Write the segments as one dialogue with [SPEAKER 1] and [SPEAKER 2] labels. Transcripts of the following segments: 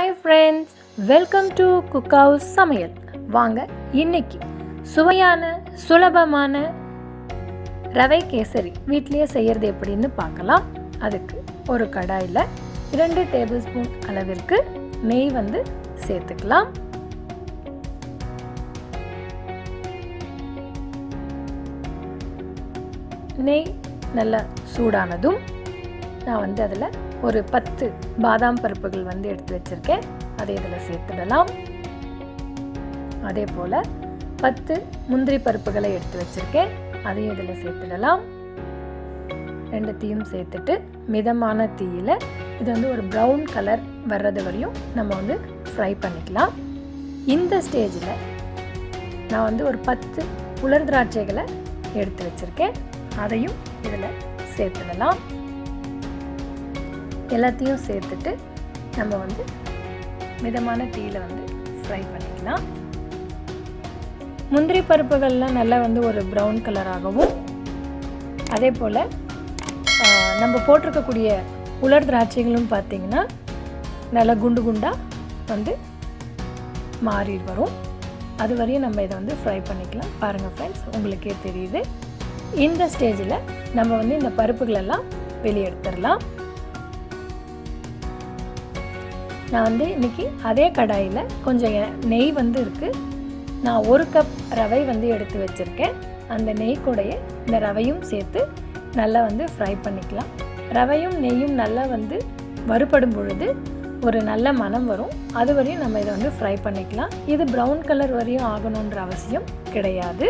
[SPEAKER 1] hi friends welcome to cook house சமையல் வாங்க இன்னைக்கு சுவையான சுலபமான ரவை கேசரி வீட்லேயே செய்கிறது எப்படின்னு பார்க்கலாம் அதுக்கு ஒரு கடாயில் இரண்டு டேபிள் ஸ்பூன் அளவிற்கு நெய் வந்து சேர்த்துக்கலாம் நெய் நல்லா சூடானதும் நான் வந்து அதில் ஒரு பத்து பாதாம் பருப்புகள் வந்து எடுத்து வச்சுருக்கேன் அதை இதில் சேர்த்துடலாம் அதே போல் பத்து முந்திரி பருப்புகளை எடுத்து வச்சுருக்கேன் அதையும் இதில் சேர்த்துடலாம் ரெண்டுத்தையும் சேர்த்துட்டு மிதமான தீயில் இது வந்து ஒரு ப்ரௌன் கலர் வர்றது வரையும் நம்ம வந்து ஃப்ரை பண்ணிக்கலாம் இந்த ஸ்டேஜில் நான் வந்து ஒரு பத்து உலர் திராட்சைகளை எடுத்து வச்சுருக்கேன் அதையும் இதில் சேர்த்துடலாம் எல்லாத்தையும் சேர்த்துட்டு நம்ம வந்து மிதமான தீயில் வந்து ஃப்ரை பண்ணிக்கலாம் முந்திரி பருப்புகள்லாம் நல்லா வந்து ஒரு ப்ரௌன் கலராகவும் அதே போல் நம்ம போட்டிருக்கக்கூடிய உலர் திராட்சைகளும் பார்த்திங்கன்னா நல்லா குண்டு குண்டாக வந்து மாறி வரும் அது வரையும் நம்ம இதை வந்து ஃப்ரை பண்ணிக்கலாம் பாருங்கள் ஃப்ரெண்ட்ஸ் உங்களுக்கே தெரியுது இந்த ஸ்டேஜில் நம்ம வந்து இந்த பருப்புகளெல்லாம் வெளியே எடுத்துடலாம் நான் வந்து இன்றைக்கி அதே கடாயில் கொஞ்சம் நெய் வந்து இருக்குது நான் ஒரு கப் ரவை வந்து எடுத்து வச்சுருக்கேன் அந்த நெய் கூடைய இந்த ரவையும் சேர்த்து நல்லா வந்து ஃப்ரை பண்ணிக்கலாம் ரவையும் நெய்யும் நல்லா வந்து வறுபடும் பொழுது ஒரு நல்ல மனம் வரும் அது வரையும் நம்ம இதை வந்து ஃப்ரை பண்ணிக்கலாம் இது ப்ரௌன் கலர் வரையும் ஆகணுன்ற அவசியம் கிடையாது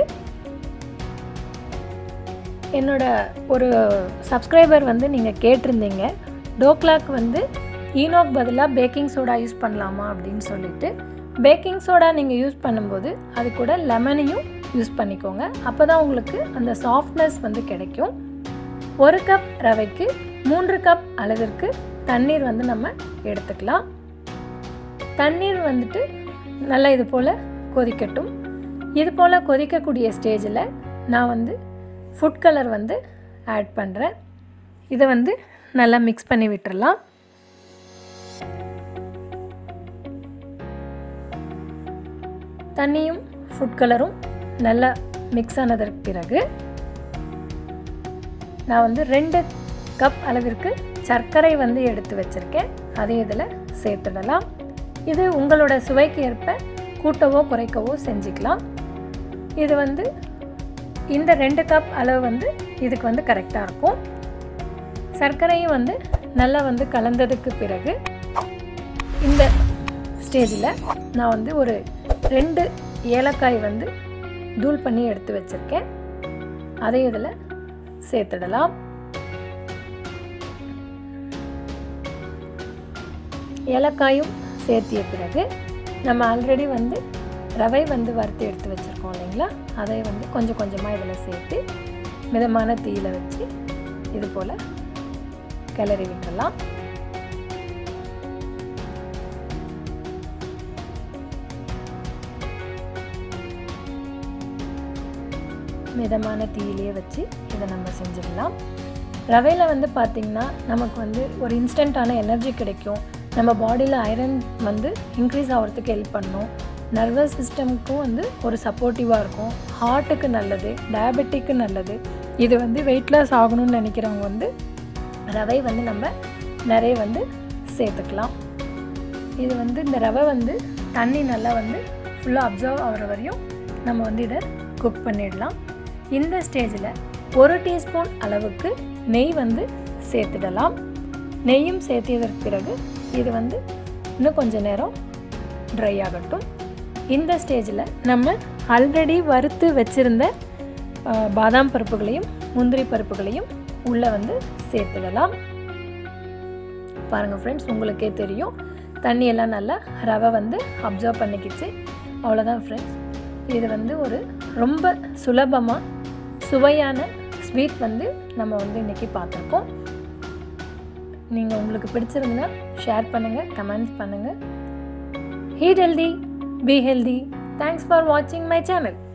[SPEAKER 1] என்னோட ஒரு சப்ஸ்கிரைபர் வந்து நீங்கள் கேட்டிருந்தீங்க டோக்லாக் வந்து ஈனோக் பதிலாக பேக்கிங் சோடா யூஸ் பண்ணலாமா அப்படின்னு சொல்லிட்டு பேக்கிங் சோடா நீங்கள் யூஸ் பண்ணும்போது அது கூட லெமனையும் யூஸ் பண்ணிக்கோங்க அப்போ தான் உங்களுக்கு அந்த சாஃப்ட்னஸ் வந்து கிடைக்கும் ஒரு கப் ரவைக்கு மூன்று கப் அளவிற்கு தண்ணீர் வந்து நம்ம எடுத்துக்கலாம் தண்ணீர் வந்துட்டு நல்லா இது போல் கொதிக்கட்டும் இது போல் கொதிக்கக்கூடிய ஸ்டேஜில் நான் வந்து ஃபுட் கலர் வந்து ஆட் பண்ணுறேன் இதை வந்து நல்லா மிக்ஸ் பண்ணி விட்டுறலாம் தண்ணியும் ஃபுட் கலரும் நல்லா மிக்ஸ் ஆனதற்கு பிறகு நான் வந்து ரெண்டு கப் அளவிற்கு சர்க்கரை வந்து எடுத்து வச்சுருக்கேன் அதையும் இதில் சேர்த்துடலாம் இது உங்களோட சுவைக்கு ஏற்ப கூட்டவோ குறைக்கவோ செஞ்சுக்கலாம் இது வந்து இந்த ரெண்டு கப் அளவு வந்து இதுக்கு வந்து கரெக்டாக இருக்கும் சர்க்கரையும் வந்து நல்லா வந்து கலந்ததுக்கு பிறகு இந்த ஸ்டேஜில் நான் வந்து ஒரு ரெண்டு ஏலக்காய் வந்து தூள் பண்ணி எடுத்து வச்சுருக்கேன் அதை இதில் சேர்த்துடலாம் ஏலக்காயும் சேர்த்திய பிறகு நம்ம ஆல்ரெடி வந்து ரவை வந்து வறுத்து எடுத்து வச்சுருக்கோம் இல்லைங்களா அதை வந்து கொஞ்சம் கொஞ்சமாக இதில் சேர்த்து மிதமான தீயில் வச்சு இது போல் கிளறி விட்டுடலாம் மிதமான தீயிலேயே வச்சு இதை நம்ம செஞ்சிடலாம் ரவையில் வந்து பார்த்திங்கன்னா நமக்கு வந்து ஒரு இன்ஸ்டண்ட்டான எனர்ஜி கிடைக்கும் நம்ம பாடியில் ஐரன் வந்து இன்க்ரீஸ் ஆகிறதுக்கு ஹெல்ப் பண்ணும் நர்வஸ் சிஸ்டமுக்கும் வந்து ஒரு சப்போர்ட்டிவாக இருக்கும் ஹார்ட்டுக்கு நல்லது டயபெட்டிக்கு நல்லது இது வந்து வெயிட் லாஸ் ஆகணும்னு நினைக்கிறவங்க வந்து ரவை வந்து நம்ம நிறைய வந்து சேர்த்துக்கலாம் இது வந்து இந்த ரவை வந்து தண்ணி நல்லா வந்து ஃபுல்லாக அப்சர்வ் ஆகிற வரையும் நம்ம வந்து இதை குக் பண்ணிடலாம் இந்த ஸ்டேஜில் ஒரு டீஸ்பூன் அளவுக்கு நெய் வந்து சேர்த்துடலாம் நெய்யும் சேர்த்தியதற்கு பிறகு இது வந்து இன்னும் கொஞ்சம் நேரம் ட்ரை ஆகட்டும் இந்த ஸ்டேஜில் நம்ம ஆல்ரெடி வறுத்து வச்சுருந்த பாதாம் பருப்புகளையும் முந்திரி பருப்புகளையும் உள்ளே வந்து சேர்த்துடலாம் பாருங்கள் ஃப்ரெண்ட்ஸ் உங்களுக்கே தெரியும் தண்ணியெல்லாம் நல்லா ரவை வந்து அப்சர்வ் பண்ணிக்கிச்சு அவ்வளோதான் ஃப்ரெண்ட்ஸ் இது வந்து ஒரு ரொம்ப சுலபமாக சுவையான ஸ்வீட் வந்து நம்ம வந்து இன்றைக்கி பார்த்துருக்கோம் நீங்கள் உங்களுக்கு பிடிச்சிருந்தா ஷேர் பண்ணுங்கள் கமெண்ட்ஸ் பண்ணுங்கள் eat healthy be healthy thanks for வாட்சிங் மை சேனல்